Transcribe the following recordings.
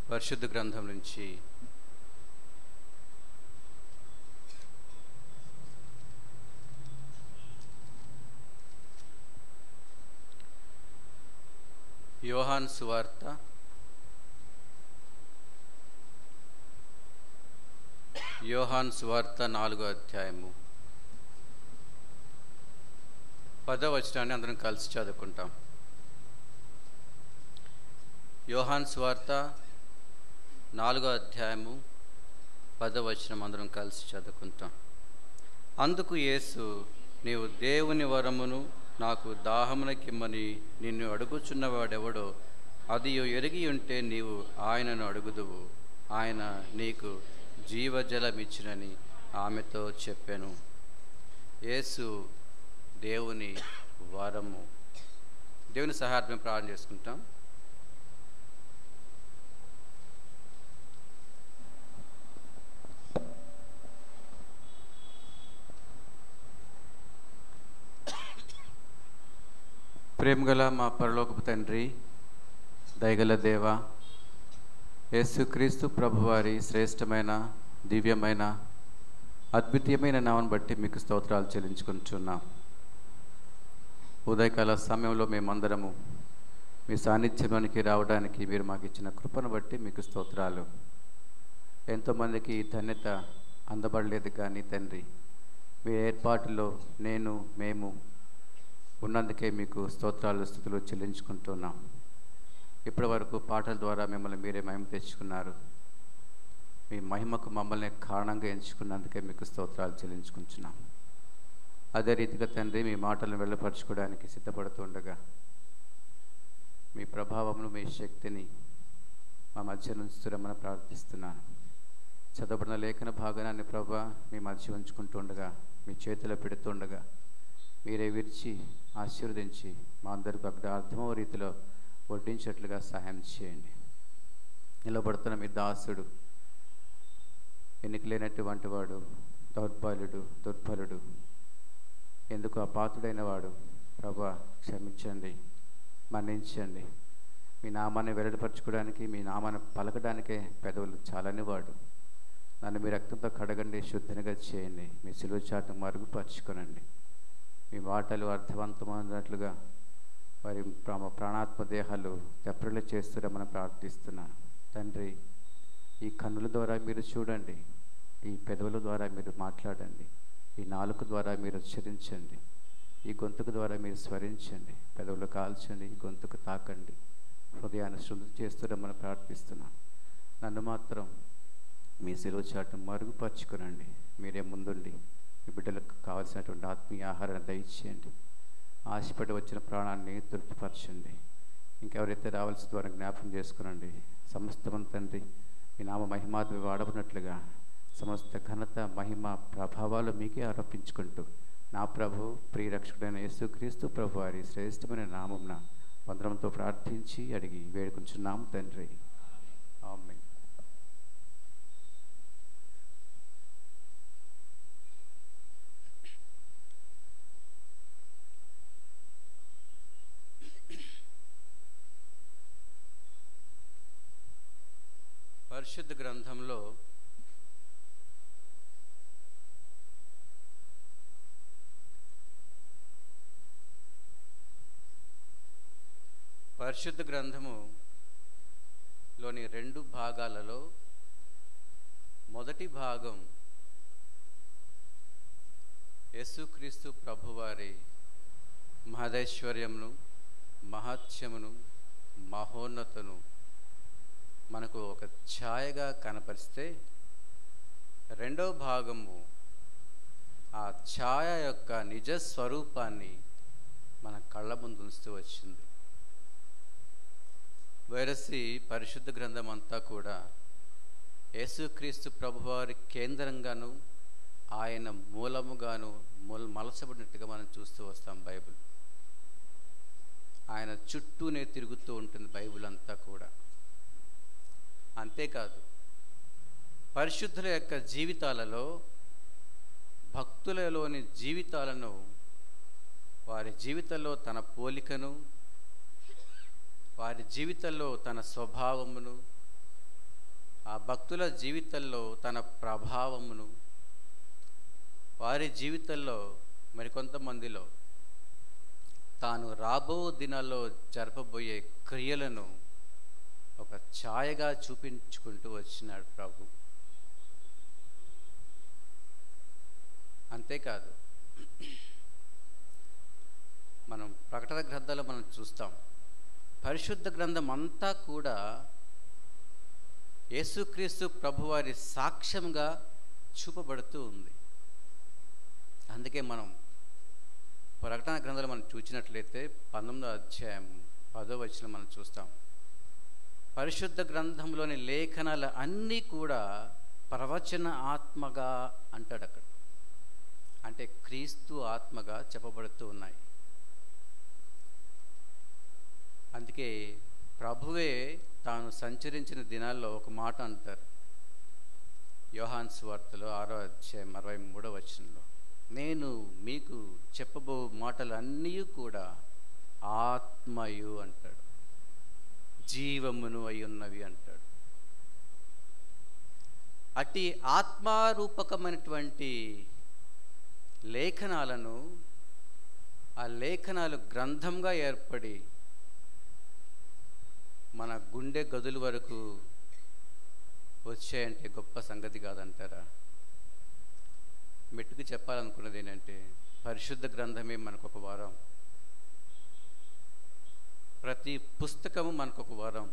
పరిశుద్ధ గ్రంథం నుంచి యోహాన్ సువార్త యోహాన్ సువార్త నాలుగో అధ్యాయము పదో వచనాన్ని అందరం కలిసి చదువుకుంటాం యోహాన్ సువార్త నాలుగో అధ్యాయము పదో వచనం అందరం కలిసి చదువుకుంటాం అందుకు యేసు నీవు దేవుని వరమును నాకు దాహమునకిమ్మని నిన్ను అడుగుచున్నవాడెవడో అది ఎరిగి ఉంటే నీవు ఆయనను అడుగుదువు ఆయన నీకు జీవజలమిచ్చినని ఆమెతో చెప్పాను యేసు దేవుని వరము దేవుని సహాయం ప్రార్థన చేసుకుంటాం ప్రేమగల మా పరలోకపు తండ్రి దయగల దేవ యేసుక్రీస్తు ప్రభువారి శ్రేష్టమైన దివ్యమైన అద్వితీయమైన నామను బట్టి మీకు స్తోత్రాలు చెల్లించుకుంటున్నాం ఉదయకాల సమయంలో మేమందరము మీ సాన్నిధ్యంలోనికి రావడానికి మీరు మాకు ఇచ్చిన కృపను బట్టి మీకు స్తోత్రాలు ఎంతోమందికి ఈ ధన్యత అందబడలేదు కానీ తండ్రి మీ ఏర్పాటులో నేను మేము ఉన్నందుకే మీకు స్తోత్రాలు స్థుతులు చెల్లించుకుంటున్నాం ఇప్పటి వరకు పాటల ద్వారా మిమ్మల్ని మీరే మహిమ తెచ్చుకున్నారు మీ మహిమకు మమ్మల్ని కారణంగా ఎంచుకున్నందుకే మీకు స్తోత్రాలు చెల్లించుకుంటున్నాం అదే రీతిగా తండ్రి మీ మాటలను వెళ్ళపరచుకోవడానికి సిద్ధపడుతుండగా మీ ప్రభావమును మీ శక్తిని మా మధ్య ఉంచుతురమని ప్రార్థిస్తున్నాను చదవబడిన లేఖన భాగాన్ని ప్రభా మీ మధ్య ఉంచుకుంటుండగా మీ చేతిలో పెడుతుండగా మీరే విరిచి ఆశీర్వదించి మా అందరికి అక్కడ అర్థమవ రీతిలో వడ్డించేట్లుగా సహాయం చేయండి నిలబడుతున్న మీ దాసుడు ఎన్నికలేనటువంటి వాడు దౌర్బల్యుడు దుర్బలుడు ఎందుకు అపాతుడైన వాడు ప్రభా క్షమించండి మన్నించండి మీ నామాన్ని వెల్లడిపరచుకోవడానికి మీ నామాన్ని పలకడానికే పెదవులు చాలని వాడు నన్ను మీ రక్తంతో కడగండి శుద్ధినిగా చేయండి మీ సిలువ చాటు మరుగుపరచుకోనండి మీ మాటలు అర్థవంతమైనట్లుగా వారి ప్రామ ప్రాణాత్మ దేహాలు తెప్పరిలు చేస్తున్నామని ప్రార్థిస్తున్నాను తండ్రి ఈ కన్నుల ద్వారా మీరు చూడండి ఈ పెదవుల ద్వారా మీరు మాట్లాడండి ఈ నాలుక ద్వారా మీరు ఉచ్చరించండి ఈ గొంతుకు ద్వారా మీరు స్మరించండి పెదవులు కాల్చండి ఈ గొంతుకు తాకండి హృదయాన్ని శుద్ధి చేస్తున్నామని ప్రార్థిస్తున్నాను నన్ను మాత్రం మీ సెలవు చాటు మరుగుపరుచుకునండి మీరే ముందుండి మీ బిడ్డలకు కావాల్సినటువంటి ఆత్మీయ ఆహారాన్ని దయచేయండి ఆశపడి వచ్చిన ప్రాణాన్ని తృప్తిపరచండి ఇంకెవరైతే రావాల్సిన ద్వారా జ్ఞాపకం చేసుకునండి సమస్తం తండ్రి మీ నామ మహిమాత్మ వాడబడినట్లుగా సమస్త ఘనత మహిమ ప్రభావాలు మీకే ఆరోపించుకుంటూ నా ప్రభు ప్రియరక్షకుడైన యేసుక్రీస్తు ప్రభు వారి శ్రేష్టమైన నామంన వందరంతో ప్రార్థించి అడిగి వేడుకుంటున్నాము తండ్రి ఆమె పరిశుద్ధ గ్రంథంలో పరిశుద్ధ గ్రంథము లోని రెండు భాగాలలో మొదటి భాగం యేసుక్రీస్తు ప్రభువారి మహదైశ్వర్యమును మహత్యమును మహోన్నతను మనకు ఒక ఛాయగా కనపరిస్తే రెండో భాగము ఆ ఛాయ యొక్క నిజ స్వరూపాన్ని మన కళ్ళ ముందు ఉంచుతూ వచ్చింది వైరసి పరిశుద్ధ గ్రంథం అంతా కూడా యేసుక్రీస్తు ప్రభువారి కేంద్రంగాను ఆయన మూలముగాను మూల మలచబడినట్టుగా మనం చూస్తూ వస్తాం బైబిల్ ఆయన చుట్టూనే తిరుగుతూ ఉంటుంది బైబిల్ అంతా కూడా అంతేకాదు పరిశుద్ధుల యొక్క జీవితాలలో భక్తులలోని జీవితాలను వారి జీవితంలో తన పోలికను వారి జీవితంలో తన స్వభావమును ఆ భక్తుల జీవితంలో తన ప్రభావమును వారి జీవితంలో మరికొంతమందిలో తాను రాబో దినాల్లో జరపబోయే క్రియలను ఒక ఛాయగా చూపించుకుంటూ వచ్చినాడు ప్రభు అంతేకాదు మనం ప్రకటన గ్రంథాలు మనం చూస్తాం పరిశుద్ధ గ్రంథం అంతా కూడా యేసుక్రీస్తు ప్రభువారి సాక్ష్యంగా చూపబడుతూ ఉంది అందుకే మనం ప్రకటన గ్రంథాలు మనం చూసినట్లయితే పంతొమ్మిదో అధ్యాయం పదో వచ్చిన మనం చూస్తాం పరిశుద్ధ గ్రంథంలోని లేఖనాలు అన్నీ కూడా ప్రవచన ఆత్మగా అంటాడు అక్కడ అంటే క్రీస్తు ఆత్మగా చెప్పబడుతూ ఉన్నాయి అందుకే ప్రభువే తాను సంచరించిన దినాల్లో ఒక మాట అంటారు యోహాన్ వార్తలో ఆరో అధ్యాయం అరవై మూడో వచనంలో నేను మీకు చెప్పబో మాటలు అన్నీ కూడా ఆత్మయు అంటాడు జీవమును అయి ఉన్నవి అంటాడు అట్టి ఆత్మారూపకమైనటువంటి లేఖనాలను ఆ లేఖనాలు గ్రంథంగా ఏర్పడి మన గుండె గదుల వరకు వచ్చాయంటే గొప్ప సంగతి కాదంటారా మెట్టుకు చెప్పాలనుకున్నది ఏంటంటే పరిశుద్ధ గ్రంథమే మనకు ఒక వారం ప్రతి పుస్తకము మనకు ఒక వారం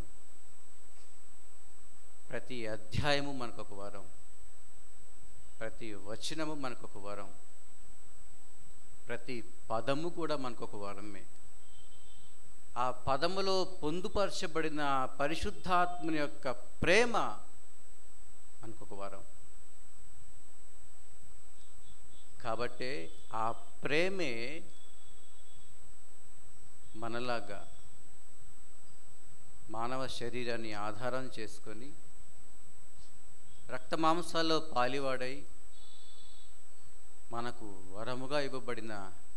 ప్రతి అధ్యాయము మనకు ఒక వారం ప్రతి వచనము మనకు ఒక వారం ప్రతి పదము కూడా మనకు ఒక వారమే ఆ పదములో పొందుపరచబడిన పరిశుద్ధాత్మని యొక్క ప్రేమ మనకొక వరం కాబట్టే ఆ ప్రేమే మనలాగా మానవ శరీరాన్ని ఆధారం చేసుకొని రక్త మాంసాల్లో పాలివాడై మనకు వరముగా ఇవ్వబడిన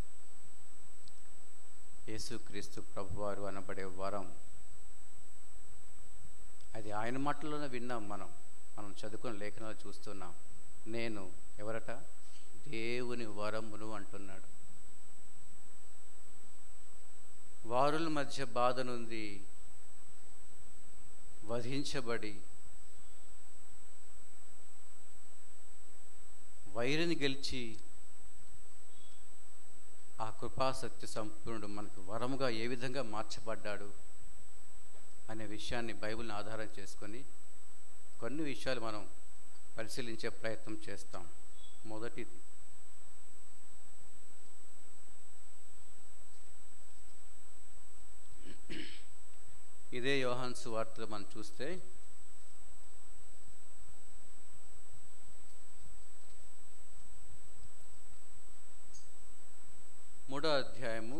యేసుక్రీస్తు ప్రభువారు అనబడే వరం అది ఆయన మాటలోనే విన్నాం మనం మనం చదువుకున్న లేఖనాలు చూస్తున్నాం నేను ఎవరట దేవుని వరమును అంటున్నాడు వారుల మధ్య బాధ నుండి వధించబడి వైరిని గెలిచి ఆ కృపాసక్తి సంపూర్ణుడు మనకు వరముగా ఏ విధంగా మార్చబడ్డాడు అనే విషయాన్ని బైబిల్ని ఆధారం చేసుకొని కొన్ని విషయాలు మనం పరిశీలించే ప్రయత్నం చేస్తాం మొదటిది ఇదే యోహాన్స్ వార్తలు మనం చూస్తే మూడో అధ్యాయము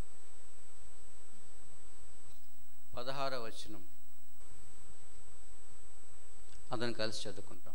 పదహార వచనం అతను కలిసి చదువుకుంటాం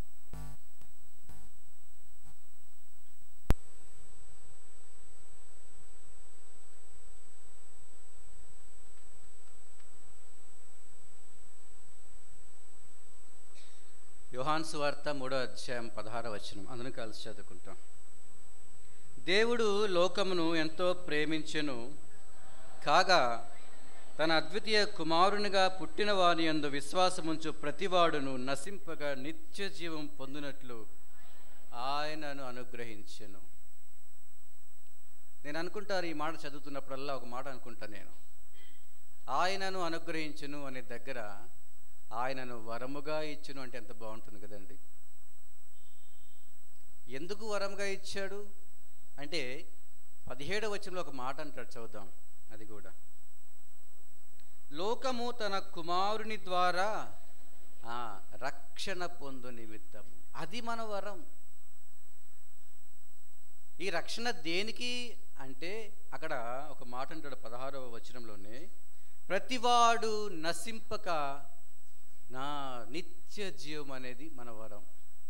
యోహాన్స్ వార్త మూడో అధ్యాయం పదహార వచనం అందును కలిసి చదువుకుంటాం దేవుడు లోకమును ఎంతో ప్రేమించెను కాగా తన అద్వితీయ కుమారునిగా పుట్టిన వాని యందు విశ్వాసముంచు ప్రతివాడును నశింపగా నిత్య జీవం పొందినట్లు ఆయనను అనుగ్రహించెను నేను అనుకుంటాను ఈ మాట చదువుతున్నప్పుడల్లా ఒక మాట అనుకుంటా నేను ఆయనను అనుగ్రహించును అనే దగ్గర ఆయనను వరముగా ఇచ్చును అంటే ఎంత బాగుంటుంది కదండి ఎందుకు వరముగా ఇచ్చాడు అంటే పదిహేడవ వచనంలో ఒక మాట అంటాడు చూద్దాం అది కూడా లోకము తన కుమారుని ద్వారా ఆ, రక్షణ పొందు నిమిత్తము అది మన వరం ఈ రక్షణ దేనికి అంటే అక్కడ ఒక మాట అంటాడు పదహారవ వచనంలోనే ప్రతివాడు నశింపక నా నిత్య జీవం అనేది మన వరం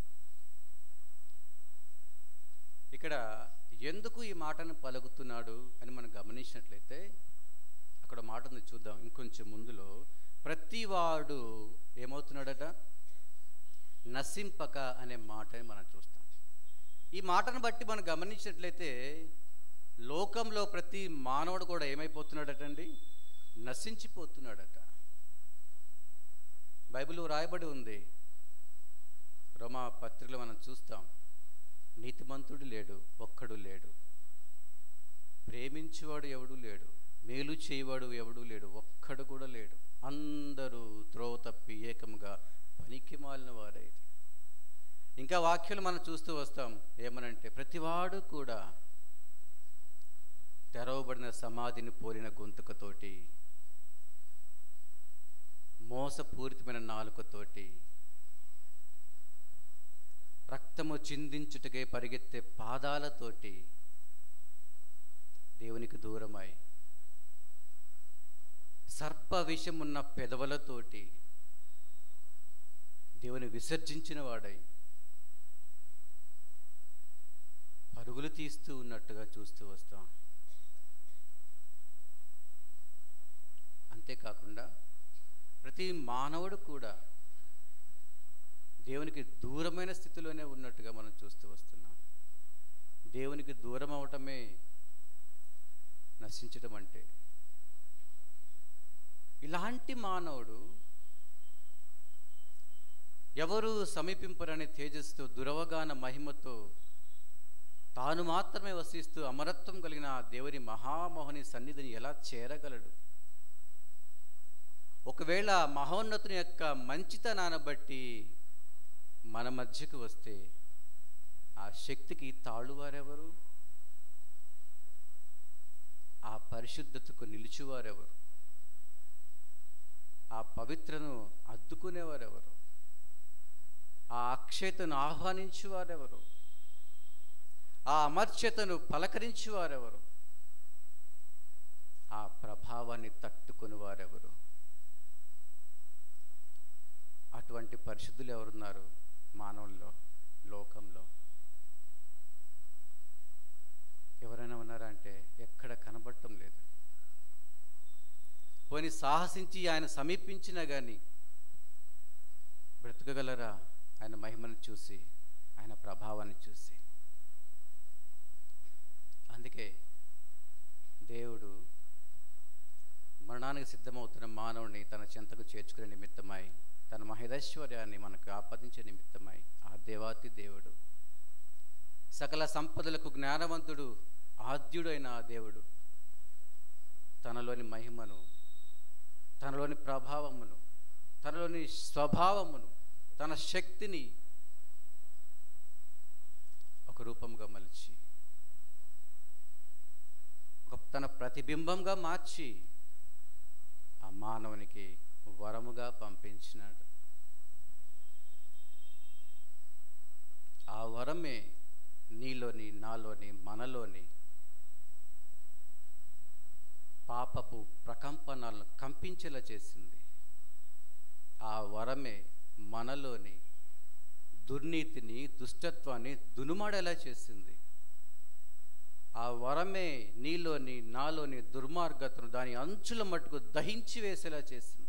ఇక్కడ ఎందుకు ఈ మాటను పలుకుతున్నాడు అని మనం గమనించినట్లయితే అక్కడ మాట ఉంది చూద్దాం ఇంకొంచెం ముందులో ప్రతివాడు ఏమవుతున్నాడట నశింపక అనే మాటని మనం చూస్తాం ఈ మాటను బట్టి మనం గమనించినట్లయితే లోకంలో ప్రతి మానవుడు కూడా ఏమైపోతున్నాడటండి నశించిపోతున్నాడట బైబిల్ రాయబడి ఉంది రోమా పత్రికలో మనం చూస్తాం నీతిమంతుడు లేడు ఒక్కడు లేడు ప్రేమించేవాడు ఎవడు లేడు మేలు చేయవాడు ఎవడు లేడు ఒక్కడు కూడా లేడు అందరూ త్రోవ తప్పి ఏకముగా పనికి మాలిన వారైతే ఇంకా వాక్యాలు మనం చూస్తూ వస్తాం ఏమనంటే ప్రతివాడు కూడా తెరవబడిన సమాధిని పోలిన గొంతుకతోటి మోసపూరితమైన నాలుకతోటి రక్తము చిందించుటకే పరిగెత్తే పాదాలతోటి దేవునికి దూరమై సర్ప విషమున్న పెదవులతోటి దేవుని విసర్జించిన వాడై పరుగులు తీస్తూ ఉన్నట్టుగా చూస్తూ వస్తాం అంతేకాకుండా ప్రతి మానవుడు కూడా దేవునికి దూరమైన స్థితిలోనే ఉన్నట్టుగా మనం చూస్తూ వస్తున్నాం దేవునికి దూరం అవటమే నశించటం అంటే ఇలాంటి మానవుడు ఎవరు సమీపింపరని తేజస్తో దురవగాన మహిమతో తాను మాత్రమే వసిస్తూ అమరత్వం కలిగిన ఆ దేవుని మహామోహని సన్నిధిని ఎలా చేరగలడు ఒకవేళ మహోన్నతుని యొక్క మంచితనాన్ని బట్టి మన మధ్యకు వస్తే ఆ శక్తికి తాళువారెవరు ఆ పరిశుద్ధతకు నిలిచేవారెవరు ఆ పవిత్రను అద్దుకునేవారెవరు ఆ అక్షయతను ఆహ్వానించేవారెవరు ఆ అమర్చతను పలకరించేవారెవరు ఆ ప్రభావాన్ని తట్టుకుని వారెవరు అటువంటి పరిశుద్ధులు ఎవరున్నారు మానవుల్లో లోకంలో ఎవరైనా ఉన్నారా అంటే ఎక్కడ కనబడటం లేదు పోని సాహసించి ఆయన సమీపించినా కానీ బ్రతకగలరా ఆయన మహిమను చూసి ఆయన ప్రభావాన్ని చూసి అందుకే దేవుడు మరణానికి సిద్ధమవుతున్న మానవుని తన చెంతకు చేర్చుకునే నిమిత్తమై తన మహిదైశ్వర్యాన్ని మనకు ఆపాదించే నిమిత్తమై ఆ దేవాతి దేవుడు సకల సంపదలకు జ్ఞానవంతుడు ఆద్యుడైన ఆ దేవుడు తనలోని మహిమను తనలోని ప్రభావమును తనలోని స్వభావమును తన శక్తిని ఒక రూపంగా మలిచి ఒక తన ప్రతిబింబంగా మార్చి ఆ మానవునికి వరముగా పంపించినాడు ఆ వరమే నీలోని నాలోని మనలోని పాపపు ప్రకంపనలను కంపించేలా చేసింది ఆ వరమే మనలోని దుర్నీతిని దుష్టత్వాన్ని దునుమాడేలా చేసింది ఆ వరమే నీలోని నాలోని దుర్మార్గతను దాని అంచుల మట్టుకు దహించి వేసేలా చేసింది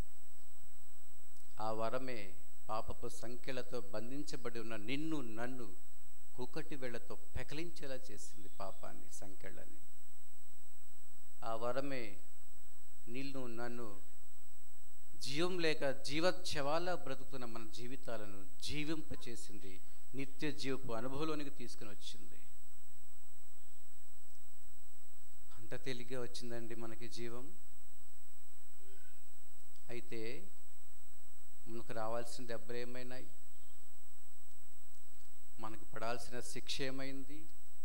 ఆ వరమే పాపపు సంఖ్యలతో బంధించబడి ఉన్న నిన్ను నన్ను కూకటి వేళ్లతో పెకలించేలా చేసింది పాపాన్ని సంఖ్యలని ఆ వరమే నిన్ను నన్ను జీవం లేక జీవచ్ఛవాలా బ్రతుకుతున్న మన జీవితాలను జీవింపచేసింది నిత్య జీవపు అనుభవంలోనికి తీసుకుని వచ్చింది అంత తేలిగ్గా వచ్చిందండి మనకి జీవం అయితే మనకు రావాల్సిన దెబ్బలు ఏమైనాయి మనకు పడాల్సిన శిక్ష ఏమైంది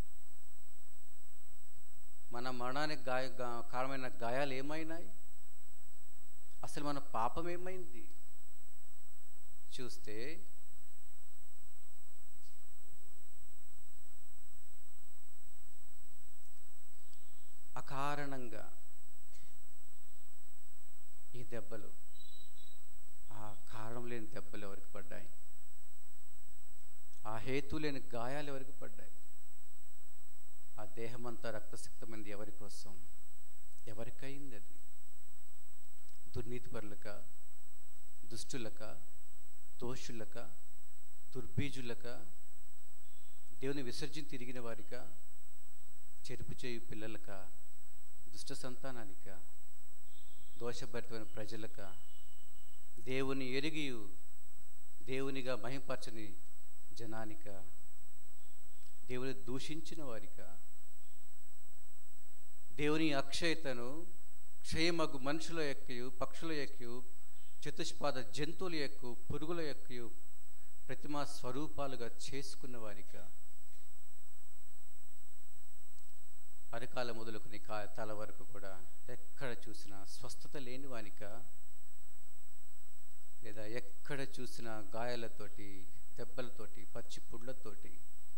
మన మరణానికి గాయ గా- కారణమైన గాయాలు ఏమైనాయి అసలు మన పాపం ఏమైంది చూస్తే అకారణంగా ఈ దెబ్బలు ఆ కారణం లేని దెబ్బలు ఎవరికి పడ్డాయి ఆ హేతు లేని గాయాలు ఎవరికి పడ్డాయి ఆ దేహమంతా రక్తసిక్తమైంది ఎవరి కోసం ఎవరికైంది అది దుర్నీతిపరులక దుష్టులక దోషులక దుర్బీజులక దేవుని విసర్జన తిరిగిన వారిక చెరుపు చేయు పిల్లలక దుష్ట సంతానానిక దోషభరితమైన ప్రజలక దేవుని ఎరిగియు దేవునిగా మహింపరచని జనానిక దేవుని దూషించిన వారిక దేవుని అక్షయతను క్షయమగు మనుషుల యొక్కయు పక్షుల యొక్కయు చతుష్పాద జంతువుల యొక్క పురుగుల యొక్కయు ప్రతిమా స్వరూపాలుగా చేసుకున్న వారిక అరకాల మొదలుకొని కా తల వరకు కూడా ఎక్కడ చూసినా స్వస్థత లేని వానిక లేదా ఎక్కడ చూసినా గాయాలతోటి దెబ్బలతోటి పచ్చి పుళ్ళతోటి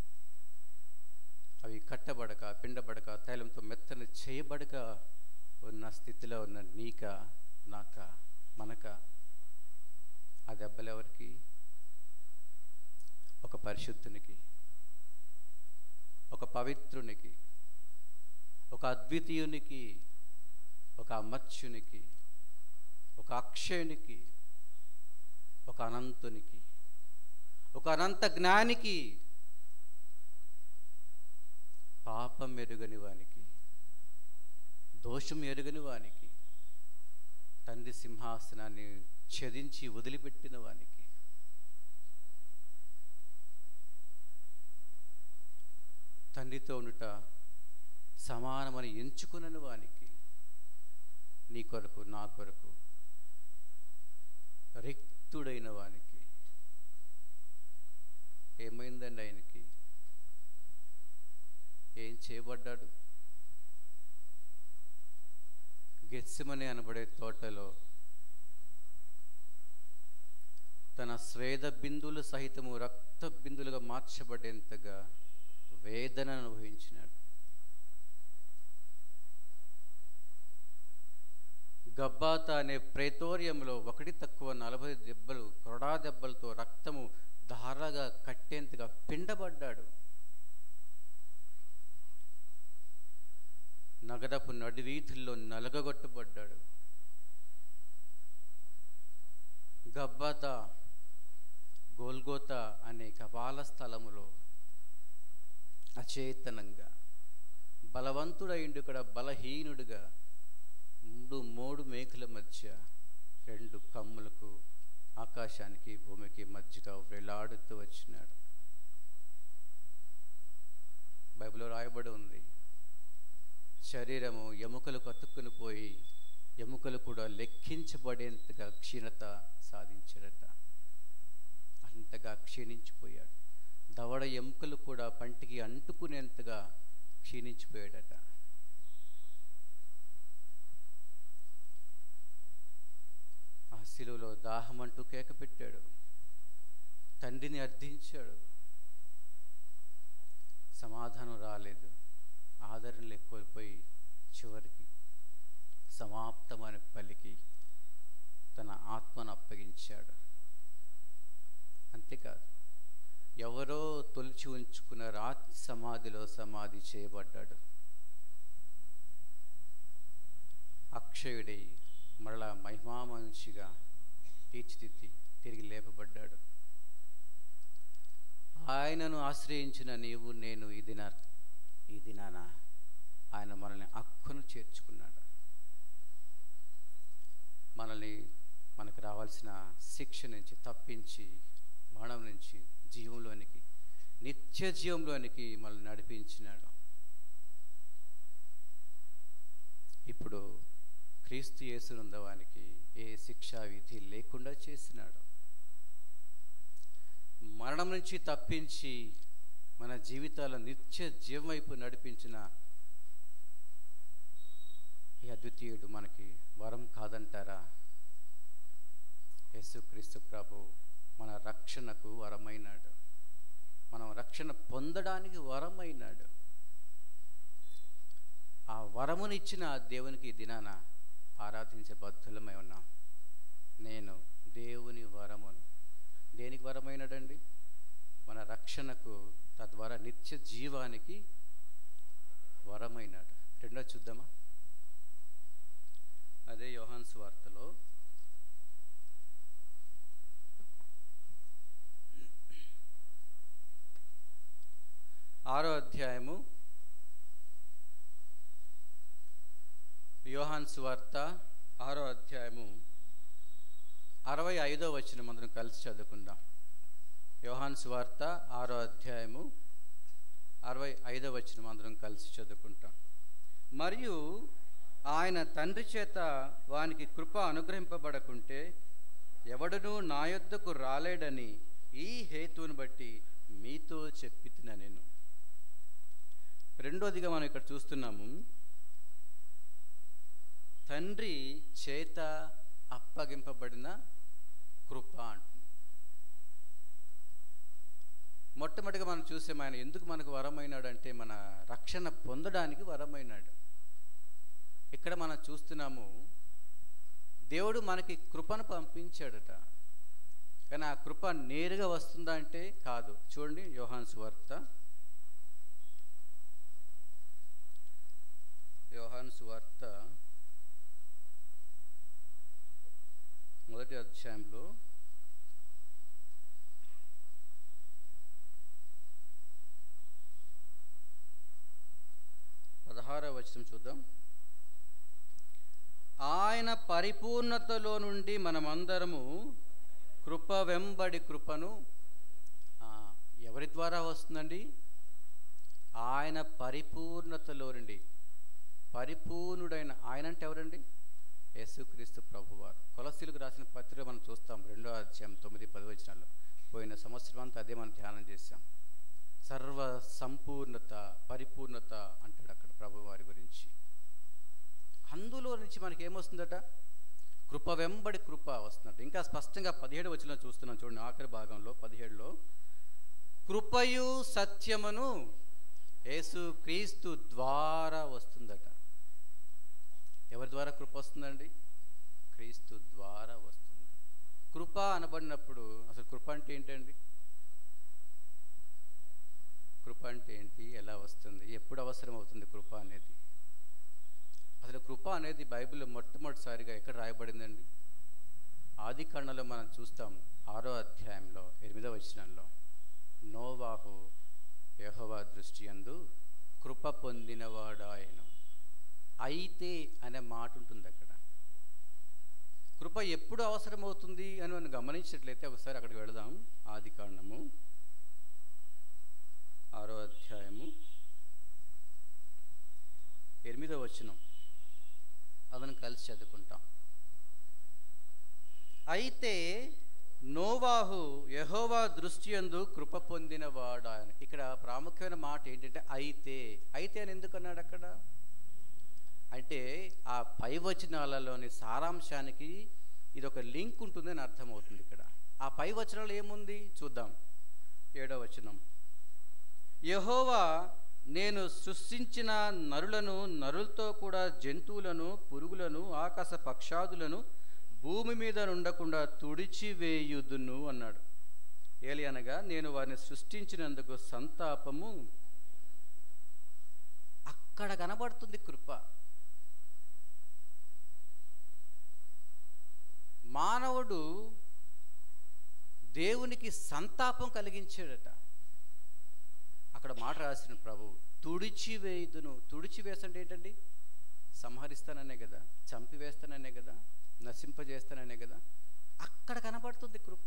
అవి కట్టబడక పిండబడక తైలంతో మెత్తని చేయబడక ఉన్న స్థితిలో ఉన్న నీక నాక మనక ఆ దెబ్బలు ఎవరికి ఒక పరిశుద్ధునికి ఒక పవిత్రునికి ఒక అద్వితీయునికి ఒక అమర్త్యునికి ఒక అక్షయునికి ఒక అనంతునికి ఒక అనంత జ్ఞానికి పాపం ఎరుగని వానికి దోషం ఎరుగని వానికి తండ్రి సింహాసనాన్ని ఛేదించి వదిలిపెట్టిన వానికి తండ్రితో ఉండుట సమానమని ఎంచుకునని వానికి నీ కొరకు నా కొరకు రిక్తుడైన వానికి ఏమైందండి ఆయనకి ఏం చేయబడ్డాడు గెస్సిమని అనబడే తోటలో తన స్వేద బిందువులు సహితము రక్త బిందులుగా మార్చబడేంతగా వేదన అనుభవించినాడు గబ్బాత అనే ప్రేతోర్యంలో ఒకటి తక్కువ నలభై దెబ్బలు కొరడా దెబ్బలతో రక్తము ధారగా కట్టేంతగా పిండబడ్డాడు నగరపు నడివీధుల్లో నలగగొట్టబడ్డాడు గబ్బాత గోల్గోత అనే కపాల స్థలములో అచేతనంగా బలవంతుడైండు ఇక్కడ బలహీనుడుగా మూడు మూడు మేకుల మధ్య రెండు కమ్ములకు ఆకాశానికి భూమికి మధ్యగా వేలాడుతూ వచ్చినాడు బైబిల్లో రాయబడి ఉంది శరీరము ఎముకలు కతుక్కుని పోయి ఎముకలు కూడా లెక్కించబడేంతగా క్షీణత సాధించాడట అంతగా క్షీణించిపోయాడు దవడ ఎముకలు కూడా పంటికి అంటుకునేంతగా క్షీణించిపోయాడట ఆ శిలువలో దాహం అంటూ కేక పెట్టాడు తండ్రిని అర్థించాడు సమాధానం రాలేదు ఆదరణ ఎక్కువైపోయి చివరికి సమాప్తమైన పలికి తన ఆత్మను అప్పగించాడు అంతేకాదు ఎవరో తొలిచి ఉంచుకున్న రాతి సమాధిలో సమాధి చేయబడ్డాడు అక్షయుడై మరలా మహిమా మనిషిగా తీర్చిదిద్ది తిరిగి లేపబడ్డాడు ఆయనను ఆశ్రయించిన నీవు నేను ఈ దిన ఈ దినాన ఆయన మనల్ని అక్కును చేర్చుకున్నాడు మనల్ని మనకు రావాల్సిన శిక్ష నుంచి తప్పించి మరణం నుంచి జీవంలోనికి నిత్య జీవంలోనికి మనల్ని నడిపించినాడు ఇప్పుడు క్రీస్తు యేసునందవానికి ఏ శిక్షా విధి లేకుండా చేసినాడు మరణం నుంచి తప్పించి మన జీవితాల నిత్య జీవం వైపు నడిపించిన ఈ అద్వితీయుడు మనకి వరం కాదంటారా యేసుక్రీస్తు ప్రభు మన రక్షణకు వరమైనాడు మనం రక్షణ పొందడానికి వరమైనాడు ఆ వరమునిచ్చిన ఆ దేవునికి ఈ దినాన ఆరాధించే బద్ధులమై ఉన్నాం నేను దేవుని వరమును దేనికి వరమైనాడండి మన రక్షణకు తద్వారా నిత్య జీవానికి వరమైనాడు రెండో చూద్దామా అదే యోహాన్స్ వార్తలో ఆరో అధ్యాయము యోహాన్ సువార్త ఆరో అధ్యాయము అరవై ఐదో వచ్చిన మనం కలిసి చదువుకుందాం యోహాన్ సువార్త ఆరో అధ్యాయము అరవై ఐదో వచ్చిన అందరం కలిసి చదువుకుంటాం మరియు ఆయన తండ్రి చేత వానికి కృప అనుగ్రహింపబడకుంటే ఎవడనూ నా యొద్దకు రాలేడని ఈ హేతువును బట్టి మీతో చెప్పిన నేను రెండోదిగా మనం ఇక్కడ చూస్తున్నాము తండ్రి చేత అప్పగింపబడిన కృప అంటుంది మొట్టమొదటిగా మనం చూసాం ఆయన ఎందుకు మనకు వరమైనాడు అంటే మన రక్షణ పొందడానికి వరమైనాడు ఇక్కడ మనం చూస్తున్నాము దేవుడు మనకి కృపను పంపించాడట కానీ ఆ కృప నేరుగా వస్తుందా అంటే కాదు చూడండి యోహాన్ సువార్త యోహాన్ సువార్త మొదటి అధ్యాయంలో పదహారవ వచనం చూద్దాం ఆయన పరిపూర్ణతలో నుండి మనమందరము కృప వెంబడి కృపను ఆ, ఎవరి ద్వారా వస్తుందండి ఆయన పరిపూర్ణతలో నుండి పరిపూర్ణుడైన ఆయన అంటే ఎవరండి యేసుక్రీస్తు ప్రభువారు కొలసీలకు రాసిన పత్రిక మనం చూస్తాం రెండో అధ్యాయం తొమ్మిది పది వచనాల్లో పోయిన సంవత్సరం అంతా అదే మనం ధ్యానం చేశాం సర్వ సంపూర్ణత పరిపూర్ణత అంటాడు అక్కడ ప్రభువారి గురించి అందులో నుంచి మనకి ఏమొస్తుందట కృప వెంబడి కృప వస్తుందట ఇంకా స్పష్టంగా పదిహేడు వచ్చిన చూస్తున్నాం చూడండి ఆఖరి భాగంలో పదిహేడులో కృపయు సత్యమును యేసు క్రీస్తు ద్వారా వస్తుందట ఎవరి ద్వారా కృప వస్తుందండి క్రీస్తు ద్వారా వస్తుంది కృప అనబడినప్పుడు అసలు కృప అంటే ఏంటండి కృప అంటే ఏంటి ఎలా వస్తుంది ఎప్పుడు అవసరం అవుతుంది కృప అనేది అసలు కృప అనేది బైబిల్లో మొట్టమొదటిసారిగా ఎక్కడ రాయబడిందండి ఆది కాండలో మనం చూస్తాం ఆరో అధ్యాయంలో ఎనిమిదవ వచనంలో నోవాహు యెహోవా దృష్టి అందు కృప పొందినవాడు ఆయన అయితే అనే మాట ఉంటుంది అక్కడ కృప ఎప్పుడు అవసరమవుతుంది అని మనం గమనించినట్లయితే ఒకసారి అక్కడికి వెళదాం ఆది కాండము ఆరో అధ్యాయము ఎనిమిదో వచనం అదను కలిసి చదువుకుంటాం అయితే నోవాహు యహోవా దృష్టి యందు కృప పొందినవాడు ఆయన ఇక్కడ ప్రాముఖ్యమైన మాట ఏంటంటే అయితే అయితే అని ఎందుకు అన్నాడు అక్కడ అంటే ఆ పై వచనాలలోని సారాంశానికి ఇది ఒక లింక్ ఉంటుందని అర్థమవుతుంది ఇక్కడ ఆ పై వచనాలు ఏముంది చూద్దాం ఏడో వచనం యహోవా నేను సృష్టించిన నరులను నరులతో కూడా జంతువులను పురుగులను ఆకాశ పక్షాదులను భూమి మీద ఉండకుండా తుడిచివేయుదును అన్నాడు ఏలి అనగా నేను వారిని సృష్టించినందుకు సంతాపము అక్కడ కనబడుతుంది కృప మానవుడు దేవునికి సంతాపం కలిగించాడట అక్కడ మాట రాసిన ప్రభు తుడిచివేయుదును తుడిచివేసంటే ఏంటండి సంహరిస్తాననే కదా చంపివేస్తాననే కదా నశింపజేస్తాననే కదా అక్కడ కనబడుతుంది కృప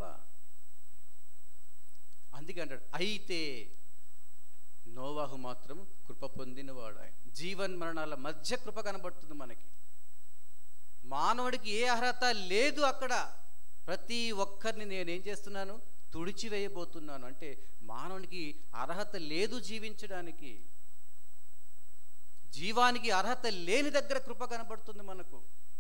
అందుకే అంటాడు అయితే నోవాహు మాత్రం కృప పొందినవాడు ఆయన జీవన్ మరణాల మధ్య కృప కనబడుతుంది మనకి మానవుడికి ఏ అర్హత లేదు అక్కడ ప్రతి ఒక్కరిని నేనేం చేస్తున్నాను తుడిచివేయబోతున్నాను అంటే మానవునికి అర్హత లేదు జీవించడానికి జీవానికి అర్హత లేని దగ్గర కృప కనబడుతుంది మనకు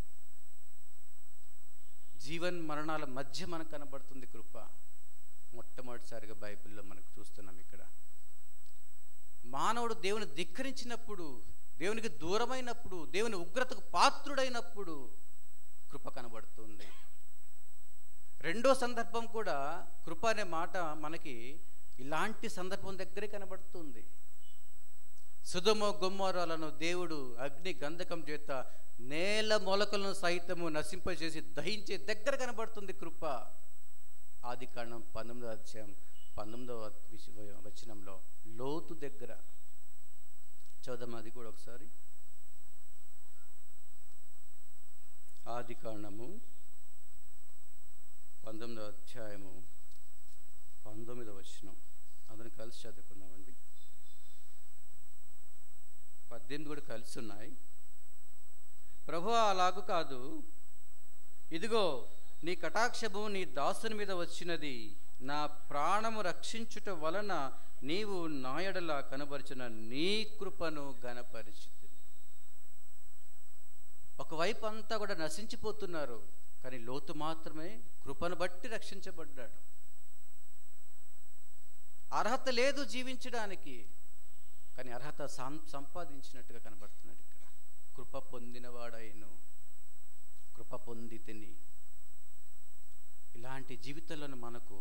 జీవన్ మరణాల మధ్య మనకు కనబడుతుంది కృప మొట్టమొదటిసారిగా బైబిల్లో మనకు చూస్తున్నాం ఇక్కడ మానవుడు దేవుని ధిక్కరించినప్పుడు దేవునికి దూరమైనప్పుడు దేవుని ఉగ్రతకు పాత్రుడైనప్పుడు కృప కనబడుతుంది రెండో సందర్భం కూడా కృప అనే మాట మనకి ఇలాంటి సందర్భం దగ్గరే కనబడుతుంది సుధమ గుమ్మరాలను దేవుడు అగ్ని గంధకం చేత నేల మొలకలను సైతము నశింపజేసి దహించే దగ్గర కనబడుతుంది కృప ఆది కాండం పంతొమ్మిదో అధ్యాయం పంతొమ్మిదవ విష- వచనంలో లోతు దగ్గర చదుదాం అది కూడా ఒకసారి ఆది కాండము పంతొమ్మిదవ అధ్యాయము పంతొమ్మిదవ వచనం అందరం కలిసి చదువుకుందామండి పద్దెనిమిది కూడా కలిసి ఉన్నాయి ప్రభు అలాగు కాదు ఇదిగో నీ కటాక్షము నీ దాసుని మీద వచ్చినది నా ప్రాణము రక్షించుట వలన నీవు నాయడల కనబరిచిన నీ కృపను గనపరిచితి ఒకవైపు అంతా కూడా నశించిపోతున్నారు కానీ లోతు మాత్రమే కృపను బట్టి రక్షించబడ్డాడు అర్హత లేదు జీవించడానికి కానీ అర్హత సం సంపాదించినట్టుగా కనబడుతున్నాడు ఇక్కడ కృప పొందినవాడైను కృప పొంది తిని ఇలాంటి జీవితంలో మనకు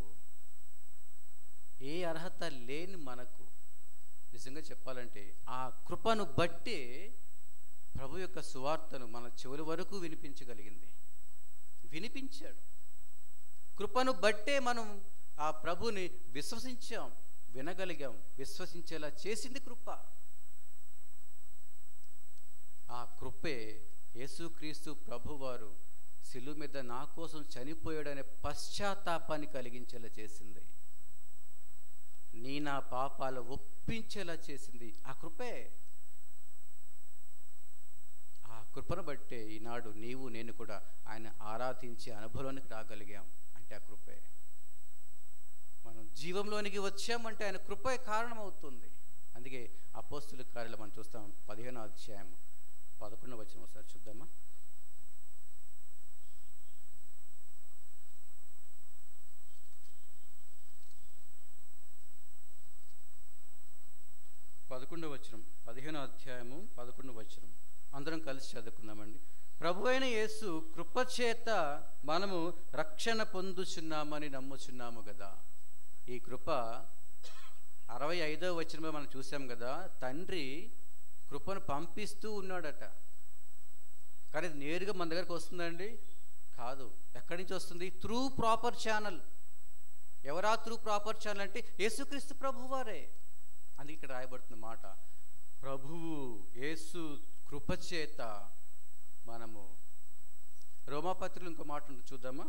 ఏ అర్హత లేని మనకు నిజంగా చెప్పాలంటే ఆ కృపను బట్టే ప్రభు యొక్క సువార్తను మన చెవుల వరకు వినిపించగలిగింది వినిపించాడు కృపను బట్టే మనం ఆ ప్రభుని విశ్వసించాం వినగలిగాం విశ్వసించేలా చేసింది కృప ఆ కృపే యేసుక్రీస్తు ప్రభువారు శిలువ మీద నా కోసం చనిపోయాడనే పశ్చాత్తాపాన్ని కలిగించేలా చేసింది నీ నా పాపాలు ఒప్పించేలా చేసింది ఆ కృపే ఆ కృపను బట్టే ఈనాడు నీవు నేను కూడా ఆయన ఆరాధించి అనుభవంలోనికి రాగలిగాం అంటే ఆ కృపే మనం జీవంలోనికి వచ్చామంటే ఆయన కృపే కారణమవుతుంది అందుకే అపోస్తుల కార్యాలు మనం చూస్తాం పదిహేనో అధ్యాయం పదకొండవ వచ్చిన ఒకసారి చూద్దామా పదకొండవ వచనం పదిహేనో అధ్యాయము పదకొండవ వచనం అందరం కలిసి చదువుకుందామండి ప్రభు అయిన యేసు కృపచేత మనము రక్షణ పొందుచున్నామని నమ్ముచున్నాము కదా ఈ కృప అరవై ఐదవ వచనంలో మనం చూసాం కదా తండ్రి కృపను పంపిస్తూ ఉన్నాడట కానీ ఇది నేరుగా మన దగ్గరకు వస్తుందండి కాదు ఎక్కడి నుంచి వస్తుంది త్రూ ప్రాపర్ ఛానల్ ఎవరా త్రూ ప్రాపర్ ఛానల్ అంటే యేసుక్రీస్తు ప్రభువారే అందుకే ఇక్కడ రాయబడుతున్న మాట ప్రభువు యేసు కృపచేత మనము రోమాపత్రికలో ఇంకో మాట ఉంది చూద్దామా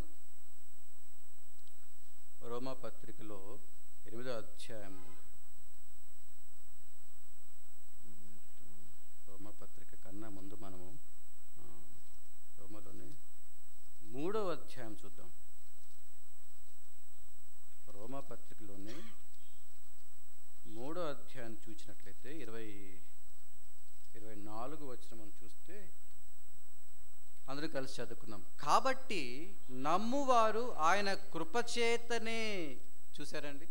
రోమాపత్రికలో ఎనిమిదో అధ్యాయము రోమాపత్రిక కన్నా ముందు మనము ఆ, రోమలోనే మూడో అధ్యాయం చూద్దాం రోమాపత్రికలోనే మూడో అధ్యాయం చూసినట్లయితే ఇరవై ఇరవై నాలుగు వచ్చిన మనం చూస్తే అందరం కలిసి చదువుకుందాం కాబట్టి నమ్మువారు ఆయన కృపచేతనే చూసారండి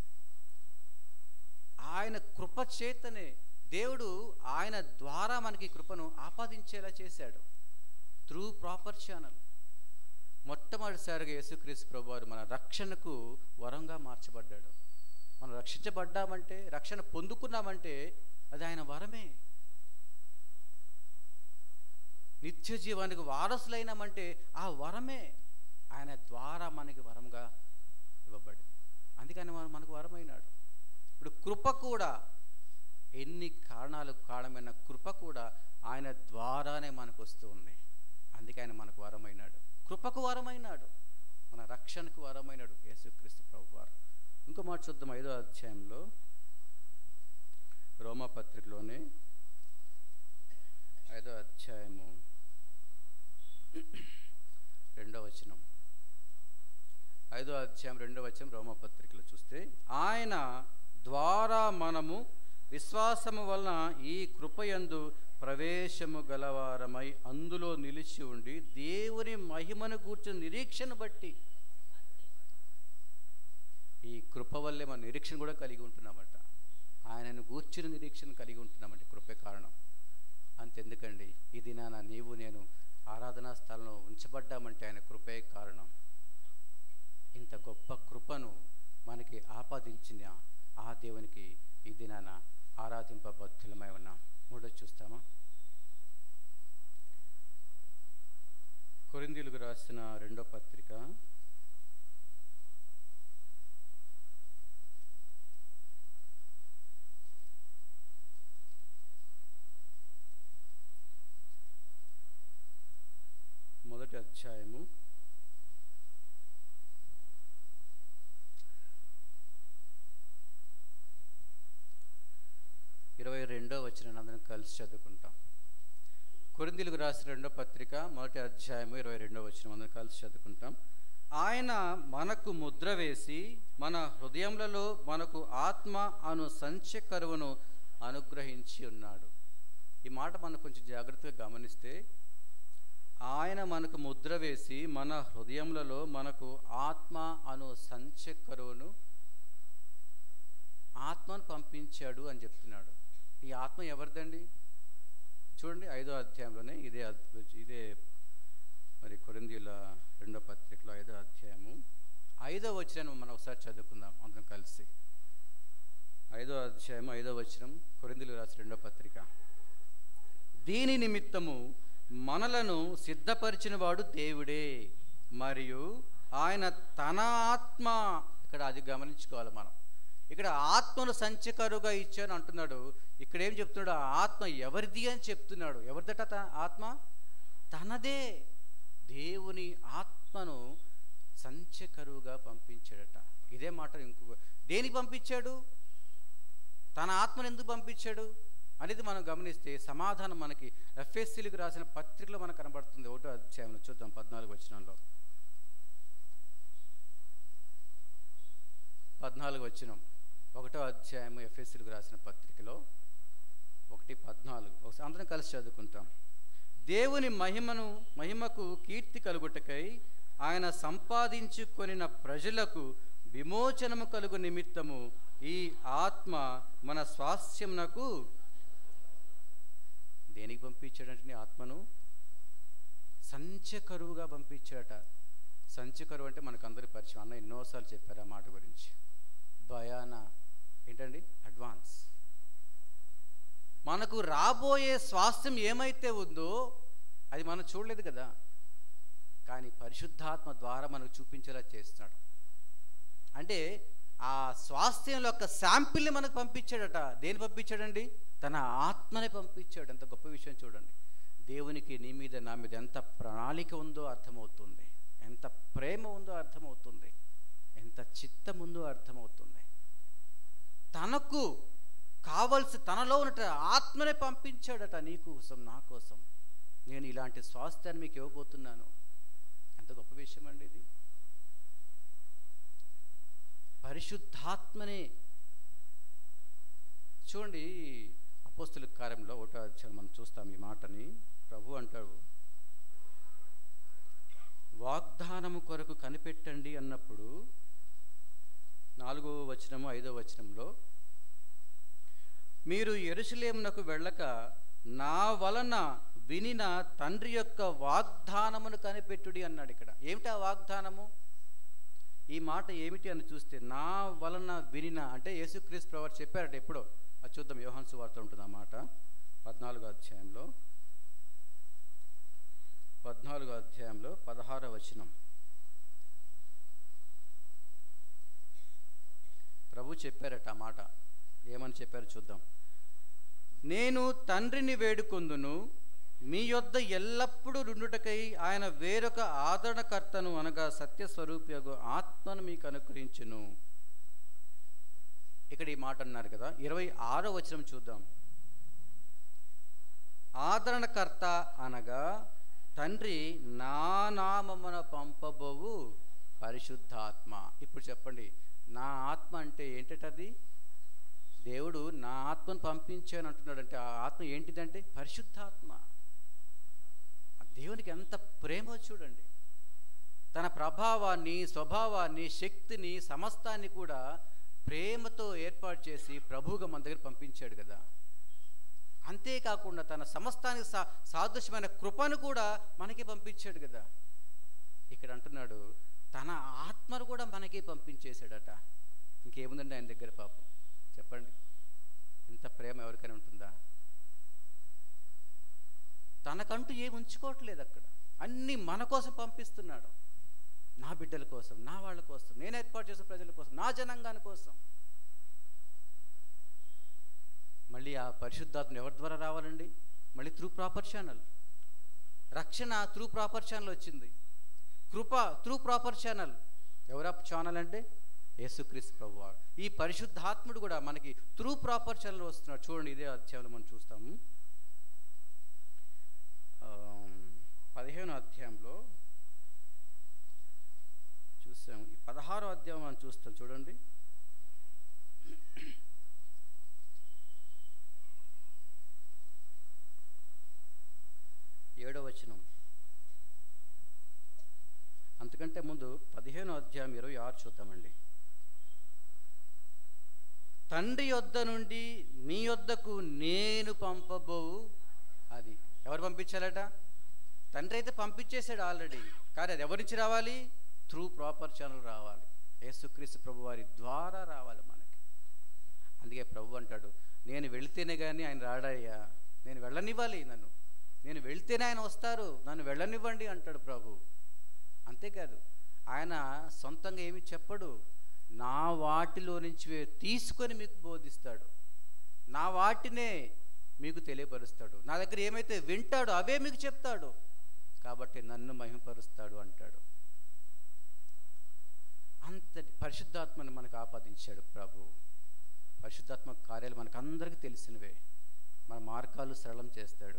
ఆయన కృపచేతనే దేవుడు ఆయన ద్వారా మనకి కృపను ఆపాదించేలా చేశాడు త్రూ ప్రాపర్ ఛానల్ మొట్టమొదటిసారిగా యేసుక్రీస్తు ప్రభువారు మన రక్షణకు వరంగా మార్చబడ్డాడు మనం రక్షించబడ్డామంటే రక్షణ పొందుకున్నామంటే అది ఆయన వరమే నిత్య జీవానికి వారసులైనామంటే ఆ వరమే ఆయన ద్వారా మనకి వరంగా ఇవ్వబడింది అందుకని మన- మనకు వరమైనాడు ఇప్పుడు కృప కూడా ఎన్ని కారణాలు కారణమైన కృప కూడా ఆయన ద్వారానే మనకు వస్తూ ఉంది అందుకే ఆయన మనకు వరమైనాడు కృపకు వరమైనాడు మన రక్షణకు వరమైనాడు యేసుక్రీస్తు ప్రభు వారు ఇంకో మాట చూద్దాం ఐదో అధ్యాయంలో రోమా పత్రికలోనే ఐదో అధ్యాయము రెండో వచనం ఐదో అధ్యాయం రెండో వచనం రోమా పత్రికలో చూస్తే ఆయన ద్వారా మనము విశ్వాసము వలన ఈ కృపయందు ప్రవేశము గలవారమై అందులో నిలిచి ఉండి దేవుని మహిమను కూర్చుని నిరీక్షణ బట్టి ఈ కృప వల్లే మన నిరీక్షణ కూడా కలిగి ఉంటున్నామట ఆయనను గూర్చిన నిరీక్షణ కలిగి ఉంటున్నామంటే కృపే కారణం అంతెందుకండి ఈ దినాన నీవు నేను ఆరాధనా స్థలంలో ఉంచబడ్డామంటే ఆయన కృపే కారణం ఇంత గొప్ప కృపను మనకి ఆపాదించిన ఆ దేవునికి ఈ దినాన ఆరాధింపబద్ధులమై ఉన్నాం మూడో చూస్తామా కొరిందీలకు రాసిన రెండో పత్రిక రెండో వచ్చిన అందరం కలిసి చదువుకుంటాం కొరిందీలకు రాసిన రెండో పత్రిక మొదటి అధ్యాయము ఇరవై రెండో వచ్చిన అందరం కలిసి చదువుకుంటాం ఆయన మనకు ముద్ర వేసి మన హృదయములలో మనకు ఆత్మ అను సంచ కరువును అనుగ్రహించి ఉన్నాడు ఈ మాట మనం కొంచెం జాగ్రత్తగా గమనిస్తే ఆయన మనకు ముద్ర వేసి మన హృదయములలో మనకు ఆత్మ అను సంచ కరువును ఆత్మను పంపించాడు అని చెప్తున్నాడు ఈ ఆత్మ ఎవరిదండి చూడండి ఐదో అధ్యాయంలోనే ఇదే అద్- ఇదే మరి కొరిందీల రెండో పత్రికలో ఐదో అధ్యాయము ఐదో వచనం మనం ఒకసారి చదువుకుందాం అందరం కలిసి ఐదో అధ్యాయం ఐదో వచనం కొరిందీలు రాసి రెండో పత్రిక దీని నిమిత్తము మనలను సిద్ధపరిచిన వాడు దేవుడే మరియు ఆయన తన ఆత్మ ఇక్కడ అది గమనించుకోవాలి మనం ఇక్కడ ఆత్మను సంచకరుగా ఇచ్చాను అంటున్నాడు ఇక్కడ ఏం చెప్తున్నాడు ఆ ఆత్మ ఎవరిది అని చెప్తున్నాడు ఎవరిదట త- ఆత్మ తనదే దేవుని ఆత్మను సంచకరువుగా పంపించాడట ఇదే మాట ఇంకొక దేనికి పంపించాడు తన ఆత్మను ఎందుకు పంపించాడు అనేది మనం గమనిస్తే సమాధానం మనకి ఎఫ్ఎస్సీలకు రాసిన పత్రికలో మనకు కనబడుతుంది ఒకటో అధ్యాయంలో చూద్దాం పద్నాలుగు వచనంలో పద్నాలుగు వచనం ఒకటో అధ్యాయము ఎఫ్ఎస్సీలకు రాసిన పత్రికలో ఒకటి పద్నాలుగు ఒకసారి అందరం కలిసి చదువుకుంటాం దేవుని మహిమను మహిమకు కీర్తి కలుగుటకై ఆయన సంపాదించుకొనిన ప్రజలకు విమోచనము కలుగు నిమిత్తము ఈ ఆత్మ మన స్వాస్థ్యమునకు దేనికి పంపించాడంటే నీ ఆత్మను సంచకరువుగా పంపించాడట సంచకరువు అంటే మనకు అందరి పరిచయం అన్న ఎన్నోసార్లు చెప్పారు ఆ మాట గురించి భయాన ఏంటండి అడ్వాన్స్ మనకు రాబోయే స్వాస్థ్యం ఏమైతే ఉందో అది మనం చూడలేదు కదా కానీ పరిశుద్ధాత్మ ద్వారా మనకు చూపించేలా చేస్తున్నాడు అంటే ఆ స్వాస్థ్యం యొక్క శాంపిల్ని మనకు పంపించాడట దేని పంపించాడండి తన ఆత్మనే పంపించాడు ఎంత గొప్ప విషయం చూడండి దేవునికి నీ మీద నా మీద ఎంత ప్రణాళిక ఉందో అర్థమవుతుంది ఎంత ప్రేమ ఉందో అర్థమవుతుంది ఎంత చిత్తం ఉందో అర్థమవుతుంది తనకు కావలసి తనలో ఉన్నట ఆత్మనే పంపించాడట నీ కోసం నా కోసం నేను ఇలాంటి స్వాస్థ్యాన్ని మీకు ఇవ్వబోతున్నాను ఎంత గొప్ప విషయం అండి ఇది పరిశుద్ధాత్మనే చూడండి అపోస్తుల కార్యంలో ఒకటో అధ్యాయం మనం చూస్తాం ఈ మాటని ప్రభు అంటాడు వాగ్దానము కొరకు కనిపెట్టండి అన్నప్పుడు నాలుగో వచనము ఐదో వచనంలో మీరు ఎరుసలేమునకు వెళ్ళక నా వలన వినిన తండ్రి యొక్క వాగ్దానమును కనిపెట్టుడి అన్నాడు ఇక్కడ ఏమిటి ఆ వాగ్దానము ఈ మాట ఏమిటి అని చూస్తే నా వలన వినిన అంటే యేసుక్రీస్తు ప్రవర్ చెప్పారట ఎప్పుడో అది చూద్దాం యోహాన్ సువార్త ఉంటుంది ఆ మాట పద్నాలుగో అధ్యాయంలో పద్నాలుగో అధ్యాయంలో పదహారో వచనం ప్రభు చెప్పారట ఆ మాట ఏమని చెప్పారో చూద్దాం నేను తండ్రిని వేడుకొందును మీ యొద్ద ఎల్లప్పుడూ రుండుటకై ఆయన వేరొక ఆదరణకర్తను అనగా సత్యస్వరూపియగు ఆత్మను మీకు అనుగ్రహించును ఇక్కడ ఈ మాట అన్నారు కదా ఇరవై ఆరో వచనం చూద్దాం ఆదరణకర్త అనగా తండ్రి నా నామమున పంపబోవు పరిశుద్ధాత్మ ఇప్పుడు చెప్పండి నా ఆత్మ అంటే ఏంటది దేవుడు నా ఆత్మను పంపించాను అంటున్నాడు అంటే ఆ ఆత్మ ఏంటిదంటే పరిశుద్ధాత్మ ఆ దేవునికి ఎంత ప్రేమో చూడండి తన ప్రభావాన్ని స్వభావాన్ని శక్తిని సమస్తాన్ని కూడా ప్రేమతో ఏర్పాటు చేసి ప్రభువుగా మన దగ్గర పంపించాడు కదా అంతేకాకుండా తన సమస్తానికి సా సాదృశ్యమైన కృపను కూడా మనకి పంపించాడు కదా ఇక్కడ అంటున్నాడు తన ఆత్మను కూడా మనకి పంపించేశాడట ఇంకేముందండి ఆయన దగ్గర పాపం చెప్పండి ఇంత ప్రేమ ఎవరికైనా ఉంటుందా తనకంటూ ఏమి ఉంచుకోవట్లేదు అక్కడ అన్నీ మన కోసం పంపిస్తున్నాడు నా బిడ్డల కోసం నా వాళ్ళ కోసం నేను ఏర్పాటు చేసిన ప్రజల కోసం నా జనాంగాని కోసం మళ్ళీ ఆ పరిశుద్ధాత్మ ఎవరి ద్వారా రావాలండి మళ్ళీ త్రూ ప్రాపర్ ఛానల్ రక్షణ త్రూ ప్రాపర్ ఛానల్ వచ్చింది కృప త్రూ ప్రాపర్ ఛానల్ ఎవరా ఛానల్ అంటే యేసుక్రీస్తు ప్రభు వారు ఈ పరిశుద్ధాత్ముడు కూడా మనకి త్రూ ప్రాపర్ ఛానల్ వస్తున్నాడు చూడండి ఇదే అధ్యాయంలో మనం చూస్తాము ఆ, పదిహేను అధ్యాయంలో చూసాము ఈ పదహారో అధ్యాయం మనం చూస్తాం చూడండి ఏడో వచనం అంతకంటే ముందు పదిహేను అధ్యాయం ఇరవై ఆరు చూద్దామండి తండ్రి యొద్ద నుండి మీ యొద్దకు నేను పంపబోవు అది ఎవరు పంపించాలట తండ్రి అయితే పంపించేశాడు ఆల్రెడీ కానీ అది ఎవరి నుంచి రావాలి త్రూ ప్రాపర్ ఛానల్ రావాలి యేసుక్రీస్తు ప్రభు వారి ద్వారా రావాలి మనకి అందుకే ప్రభు అంటాడు నేను వెళితేనే కానీ ఆయన రాడయ్యా నేను వెళ్ళనివ్వాలి నన్ను నేను వెళ్తేనే ఆయన వస్తారు నన్ను వెళ్ళనివ్వండి అంటాడు ప్రభు అంతేకాదు ఆయన సొంతంగా ఏమి చెప్పడు నా వాటిలో నుంచి వే- తీసుకొని మీకు బోధిస్తాడు నా వాటినే మీకు తెలియపరుస్తాడు నా దగ్గర ఏమైతే వింటాడో అవే మీకు చెప్తాడు కాబట్టి నన్ను మహిమపరుస్తాడు అంటాడు అంతటి పరిశుద్ధాత్మను మనకు ఆపాదించాడు ప్రభు పరిశుద్ధాత్మ కార్యాలు మనకు అందరికీ తెలిసినవే మన మార్గాలు సరళం చేస్తాడు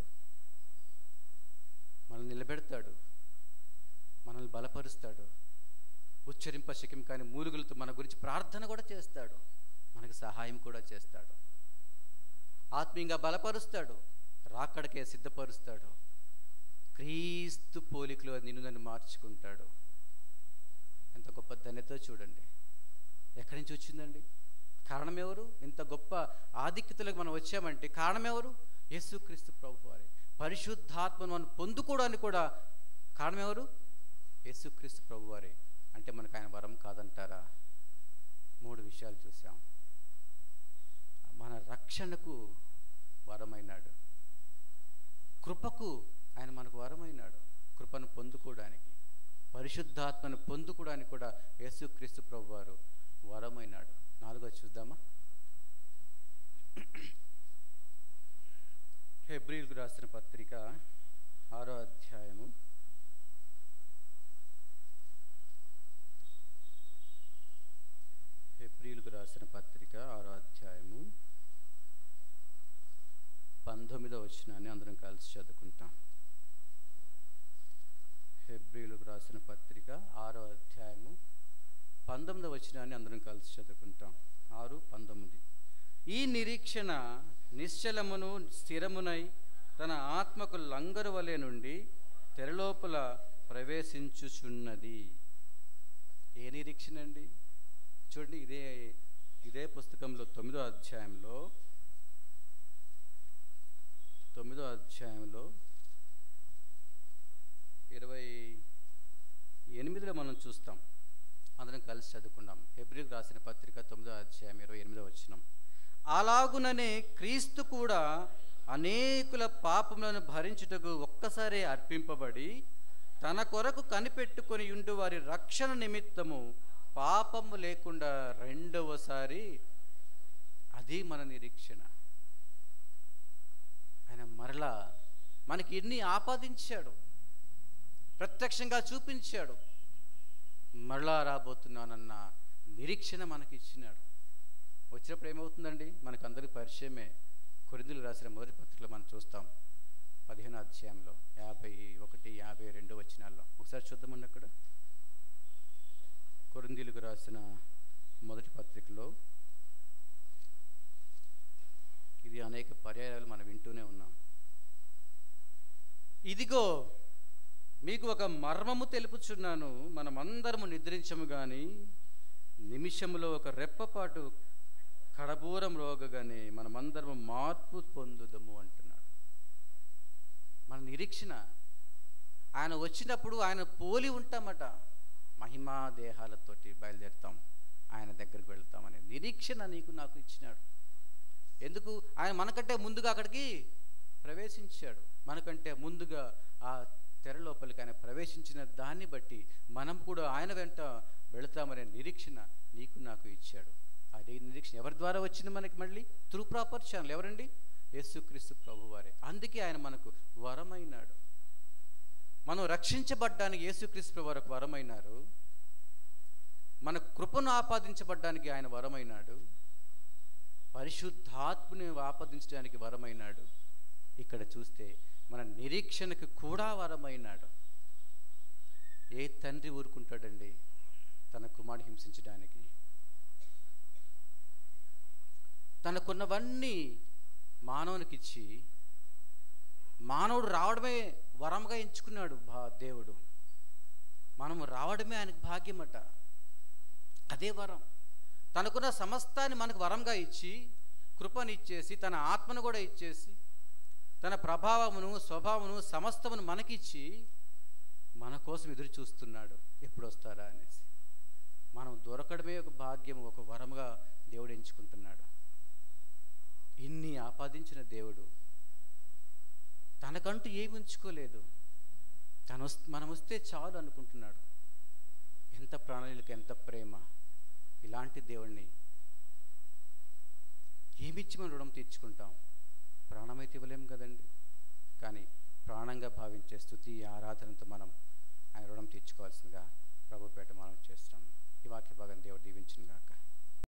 మనల్ని నిలబెడతాడు మనల్ని బలపరుస్తాడు ఉచ్చరింప శక్యం కాని మూలుగులతో మన గురించి ప్రార్థన కూడా చేస్తాడు మనకు సహాయం కూడా చేస్తాడు ఆత్మీయంగా బలపరుస్తాడు రాకడకే సిద్ధపరుస్తాడు క్రీస్తు పోలికలో నిన్ను నన్ను మార్చుకుంటాడు ఎంత గొప్ప ధన్యత చూడండి ఎక్కడి నుంచి వచ్చిందండి కారణం ఎవరు ఇంత గొప్ప ఆధిక్యతలకు మనం వచ్చామంటే కారణం ఎవరు యేసుక్రీస్తు ప్రభు వారి పరిశుద్ధాత్మను మనం పొందుకోవడానికి కూడా కారణం ఎవరు యేసుక్రీస్తు ప్రభు వారి అంటే మనకు ఆయన వరం కాదంటారా మూడు విషయాలు చూసాం మన రక్షణకు వరమైనాడు కృపకు ఆయన మనకు వరమైనాడు కృపను పొందుకోవడానికి పరిశుద్ధాత్మను పొందుకోవడానికి కూడా యేసుక్రీస్తు ప్రభు వారు వరమైనాడు నాలుగో చూద్దామా హెబ్రిల్కు రాసిన పత్రిక ఆరో అధ్యాయము హెబ్రిల్కు రాసిన పత్రిక ఆరో అధ్యాయము పంతొమ్మిదో వచ్చినాన్ని అందరం కలిసి చదువుకుంటాం హెబ్రిలకు రాసిన పత్రిక ఆరో అధ్యాయము పంతొమ్మిదో వచ్చినాన్ని అందరం కలిసి చదువుకుంటాం ఆరు పంతొమ్మిది ఈ నిరీక్షణ నిశ్చలమును స్థిరమునై తన ఆత్మకు లంగరు వలె నుండి తెరలోపల ప్రవేశించుచున్నది ఏ నిరీక్షణ అండి చూడండి ఇదే ఇదే పుస్తకంలో తొమ్మిదో అధ్యాయంలో తొమ్మిదో అధ్యాయంలో ఇరవై ఎనిమిదిలో మనం చూస్తాం అందరం కలిసి చదువుకున్నాం హెబ్రిల్ రాసిన పత్రిక తొమ్మిదో అధ్యాయం ఇరవై ఎనిమిదో వచ్చినాం అలాగుననే క్రీస్తు కూడా అనేకుల పాపములను భరించుటకు ఒక్కసారి అర్పింపబడి తన కొరకు కనిపెట్టుకొని ఉండు వారి రక్షణ నిమిత్తము పాపము లేకుండా రెండవసారి అది మన నిరీక్షణ ఆయన మరలా మనకి ఎన్ని ఆపాదించాడు ప్రత్యక్షంగా చూపించాడు మరలా రాబోతున్నానన్న నిరీక్షణ మనకి ఇచ్చినాడు వచ్చినప్పుడు ఏమవుతుందండి మనకు అందరికి పరిచయమే కొరిందులు రాసిన మొదటి పత్రికలో మనం చూస్తాం పదిహేను అధ్యాయంలో యాభై ఒకటి యాభై రెండు వచ్చినాల్లో ఒకసారి చూద్దామండి అక్కడ కొరిందీలకు రాసిన మొదటి పత్రికలో ఇది అనేక పర్యాయాలు మనం వింటూనే ఉన్నాం ఇదిగో మీకు ఒక మర్మము తెలుపుచున్నాను మనమందరము నిద్రించము గాని నిమిషములో ఒక రెప్పపాటు కడబూరం రోగగానే మనమందరము మార్పు పొందుదము అంటున్నాడు మన నిరీక్షణ ఆయన వచ్చినప్పుడు ఆయన పోలి ఉంటామట మహిమా దేహాలతోటి బయలుదేరుతాం ఆయన దగ్గరికి వెళ్తామనే నిరీక్షణ నీకు నాకు ఇచ్చినాడు ఎందుకు ఆయన మనకంటే ముందుగా అక్కడికి ప్రవేశించాడు మనకంటే ముందుగా ఆ తెర లోపలికి ఆయన ప్రవేశించిన దాన్ని బట్టి మనం కూడా ఆయన వెంట వెళతామనే నిరీక్షణ నీకు నాకు ఇచ్చాడు అదే నిరీక్షణ ఎవరి ద్వారా వచ్చింది మనకి మళ్ళీ త్రూ ప్రాపర్ ఛానల్ ఎవరండి యేసుక్రీస్తు ప్రభు వారే అందుకే ఆయన మనకు వరమైనాడు మనం రక్షించబడ్డానికి యేసుక్రీస్తు ప్రభు వారు ఒక వరమైనారు మన కృపను ఆపాదించబడ్డానికి ఆయన వరమైనాడు పరిశుద్ధాత్మని ఆపాదించడానికి వరమైనాడు ఇక్కడ చూస్తే మన నిరీక్షణకు కూడా వరమైనాడు ఏ తండ్రి ఊరుకుంటాడండి తన కుమారుని హింసించడానికి తనకున్నవన్నీ మానవునికిచ్చి మానవుడు రావడమే వరంగా ఎంచుకున్నాడు భా దేవుడు మనము రావడమే ఆయనకు భాగ్యమట అదే వరం తనకున్న సమస్తాన్ని మనకు వరంగా ఇచ్చి కృపను ఇచ్చేసి తన ఆత్మను కూడా ఇచ్చేసి తన ప్రభావమును స్వభావమును సమస్తమును మనకిచ్చి మన కోసం ఎదురు చూస్తున్నాడు ఎప్పుడు వస్తారా అనేసి మనం దొరకడమే ఒక భాగ్యం ఒక వరముగా దేవుడు ఎంచుకుంటున్నాడు ఇన్ని ఆపాదించిన దేవుడు తనకంటూ ఏమి ఉంచుకోలేదు తను వస్- మనం వస్తే చాలు అనుకుంటున్నాడు ఎంత ప్రాణులకు ఎంత ప్రేమ ఇలాంటి దేవుణ్ణి ఏమిచ్చి మనం రుణం తీర్చుకుంటాం ప్రాణమైతే ఇవ్వలేం కదండి కానీ ప్రాణంగా భావించే స్థుతి ఆరాధనతో మనం ఆయన రుణం తీర్చుకోవాల్సిందిగా ప్రభుపేట మనం చేస్తున్నాం ఈ వాక్య భాగం దేవుడు దీవించిన గాక